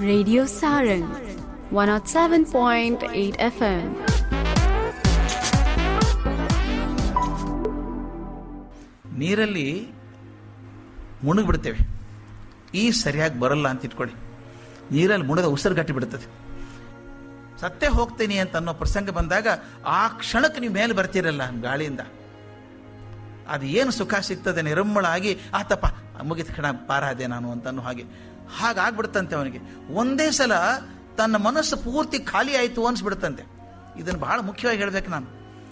Radio Sarang 107.8 FM. ನೀರಲ್ಲಿ ಮುಳುಗ್ಬಿಡ್ತೇವೆ ಈ ಸರಿಯಾಗಿ ಬರಲ್ಲ ಅಂತ ಇಟ್ಕೊಳ್ಳಿ ನೀರಲ್ಲಿ ಮುಣದ ಉಸಿರು ಗಟ್ಟಿ ಬಿಡ್ತದೆ ಸತ್ತೇ ಹೋಗ್ತೀನಿ ಅಂತ ಅನ್ನೋ ಪ್ರಸಂಗ ಬಂದಾಗ ಆ ಕ್ಷಣಕ್ಕೆ ನೀವು ಮೇಲೆ ಬರ್ತೀರಲ್ಲ ಗಾಳಿಯಿಂದ ಅದು ಏನು ಸುಖ ಸಿಗ್ತದೆ ನಿರಮ್ಮಳ ಆಗಿ ಆತಪ್ಪ ಮುಗಿದ ಕ್ಷಣ ಪಾರಾದೆ ನಾನು ಅಂತ ಅನ್ನೋ ಹಾಗೆ ಹಾಗಾಗ್ಬಿಡ್ತಂತೆ ಅವನಿಗೆ ಒಂದೇ ಸಲ ತನ್ನ ಮನಸ್ಸು ಪೂರ್ತಿ ಖಾಲಿ ಆಯಿತು ಅನ್ಸ್ಬಿಡ್ತಂತೆ ಇದನ್ನು ಬಹಳ ಮುಖ್ಯವಾಗಿ ಹೇಳ್ಬೇಕು ನಾನು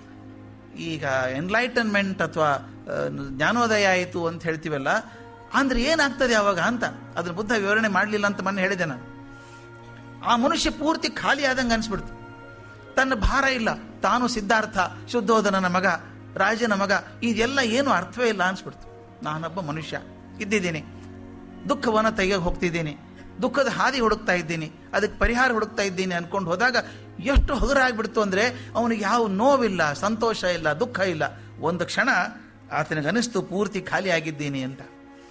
ಈಗ ಎನ್ಲೈಟನ್ಮೆಂಟ್ ಅಥವಾ ಜ್ಞಾನೋದಯ ಆಯಿತು ಅಂತ ಹೇಳ್ತೀವಲ್ಲ ಅಂದ್ರೆ ಏನಾಗ್ತದೆ ಅವಾಗ ಅಂತ ಅದ್ರ ಬುದ್ಧ ವಿವರಣೆ ಮಾಡಲಿಲ್ಲ ಅಂತ ಮೊನ್ನೆ ಹೇಳಿದೆ ನಾನು ಆ ಮನುಷ್ಯ ಪೂರ್ತಿ ಖಾಲಿ ಆದಂಗೆ ಅನ್ಸ್ಬಿಡ್ತು ತನ್ನ ಭಾರ ಇಲ್ಲ ತಾನು ಸಿದ್ಧಾರ್ಥ ಶುದ್ಧೋಧನನ ಮಗ ರಾಜನ ಮಗ ಇದೆಲ್ಲ ಏನು ಅರ್ಥವೇ ಇಲ್ಲ ಅನ್ಸ್ಬಿಡ್ತು ನಾನೊಬ್ಬ ಮನುಷ್ಯ ಇದ್ದಿದ್ದೀನಿ ದುಃಖವನ್ನು ತೆಗೆಯೋಕೆ ಹೋಗ್ತಿದ್ದೀನಿ ದುಃಖದ ಹಾದಿ ಹುಡುಕ್ತಾ ಇದ್ದೀನಿ ಅದಕ್ಕೆ ಪರಿಹಾರ ಹುಡುಕ್ತಾ ಇದ್ದೀನಿ ಅನ್ಕೊಂಡು ಹೋದಾಗ ಎಷ್ಟು ಹಗುರಾಗ್ಬಿಡ್ತು ಅಂದರೆ ಅವನಿಗೆ ಯಾವ ನೋವಿಲ್ಲ ಸಂತೋಷ ಇಲ್ಲ ದುಃಖ ಇಲ್ಲ ಒಂದು ಕ್ಷಣ ಆತನಿಗೆ ಅನಿಸ್ತು ಪೂರ್ತಿ ಖಾಲಿ ಆಗಿದ್ದೀನಿ ಅಂತ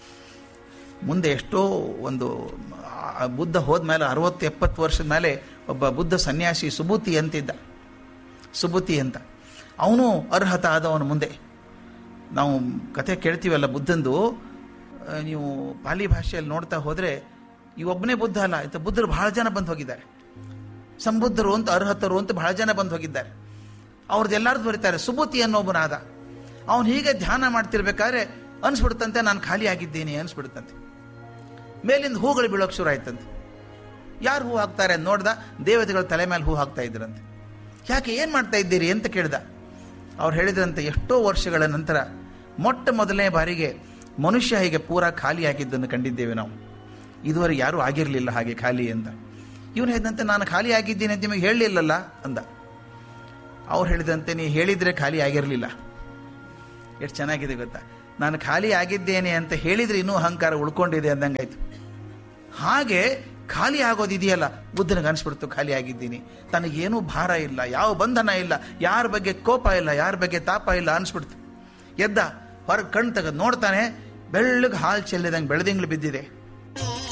ಮುಂದೆ ಎಷ್ಟೋ ಒಂದು ಆ ಬುದ್ಧ ಹೋದ್ಮೇಲೆ ಅರವತ್ತು ಎಪ್ಪತ್ತು ವರ್ಷದ ಮೇಲೆ ಒಬ್ಬ ಬುದ್ಧ ಸನ್ಯಾಸಿ ಸುಬುತಿ ಅಂತಿದ್ದ ಸುಬುತಿ ಅಂತ ಅವನು ಅರ್ಹತ ಆದವನು ಮುಂದೆ ನಾವು ಕತೆ ಕೇಳ್ತೀವಲ್ಲ ಬುದ್ಧಂದು ಆ, ನೀವು ಪಾಲಿ ಭಾಷೆಯಲ್ಲಿ ನೋಡ್ತಾ ಹೋದರೆ ಈ ಒಬ್ಬನೇ ಬುದ್ಧ ಅಲ್ಲ ಆಯ್ತಾ ಬುದ್ಧರು ಬಹಳ ಜನ ಬಂದು ಹೋಗಿದ್ದಾರೆ ಸಂಬುದ್ಧರು ಅಂತ ಅರ್ಹತರು ಅಂತ ಬಹಳ ಜನ ಬಂದು ಹೋಗಿದ್ದಾರೆ ಅವ್ರದ್ದು ಎಲ್ಲಾರ್ದು ಬರೀತಾರೆ ಸುಬುತಿ ಅನ್ನೋಬನಾದ ಅವನು ಹೀಗೆ ಧ್ಯಾನ ಮಾಡ್ತಿರ್ಬೇಕಾದ್ರೆ ಅನ್ಸ್ಬಿಡ್ತಂತೆ ನಾನು ಖಾಲಿ ಆಗಿದ್ದೀನಿ ಅನ್ಸ್ಬಿಡ್ತಂತೆ ಮೇಲಿಂದ ಹೂಗಳು ಬೀಳೋಕೆ ಶುರು ಆಯ್ತಂತೆ ಯಾರು ಹೂ ಹಾಕ್ತಾರೆ ಅಂತ ನೋಡ್ದ ದೇವತೆಗಳ ತಲೆ ಮೇಲೆ ಹೂ ಹಾಕ್ತಾ ಇದ್ರಂತೆ ಯಾಕೆ ಏನು ಮಾಡ್ತಾ ಇದ್ದೀರಿ ಅಂತ ಕೇಳ್ದ ಅವ್ರು ಹೇಳಿದ್ರಂತೆ ಎಷ್ಟೋ ವರ್ಷಗಳ ನಂತರ ಮೊಟ್ಟ ಮೊದಲನೇ ಬಾರಿಗೆ ಮನುಷ್ಯ ಹೀಗೆ ಪೂರಾ ಖಾಲಿ ಆಗಿದ್ದನ್ನು ಕಂಡಿದ್ದೇವೆ ನಾವು ಇದುವರೆಗೆ ಯಾರೂ ಆಗಿರಲಿಲ್ಲ ಹಾಗೆ ಖಾಲಿ ಅಂತ ಇವನು ಹೇಳಿದಂತೆ ನಾನು ಖಾಲಿ ಆಗಿದ್ದೀನಿ ಅಂತ ನಿಮಗೆ ಹೇಳಲಿಲ್ಲಲ್ಲ ಅಂದ ಅವ್ರು ಹೇಳಿದಂತೆ ನೀವು ಹೇಳಿದರೆ ಖಾಲಿ ಆಗಿರಲಿಲ್ಲ ಎಷ್ಟು ಚೆನ್ನಾಗಿದೆ ಗೊತ್ತಾ ನಾನು ಖಾಲಿ ಆಗಿದ್ದೇನೆ ಅಂತ ಹೇಳಿದ್ರೆ ಇನ್ನೂ ಅಹಂಕಾರ ಉಳ್ಕೊಂಡಿದೆ ಅಂದಂಗಾಯ್ತು ಹಾಗೆ ಖಾಲಿ ಆಗೋದಿದೆಯಲ್ಲ ಬುದ್ಧನಿಗೆ ಅನಿಸ್ಬಿಡ್ತು ಖಾಲಿ ಆಗಿದ್ದೀನಿ ತನಗೇನೂ ಭಾರ ಇಲ್ಲ ಯಾವ ಬಂಧನ ಇಲ್ಲ ಯಾರ ಬಗ್ಗೆ ಕೋಪ ಇಲ್ಲ ಯಾರ ಬಗ್ಗೆ ತಾಪ ಇಲ್ಲ ಅನಿಸ್ಬಿಡ್ತು ಎದ್ದ ಹೊರಗೆ ಕಣ್ ತೆಗೆದು ನೋಡ್ತಾನೆ ಬೆಳ್ಳಗೆ ಹಾಲು ಚೆಲ್ಲಿದಂಗೆ ಬೆಳೆದಿಂಗ್ಳು ಬಿದ್ದಿದೆ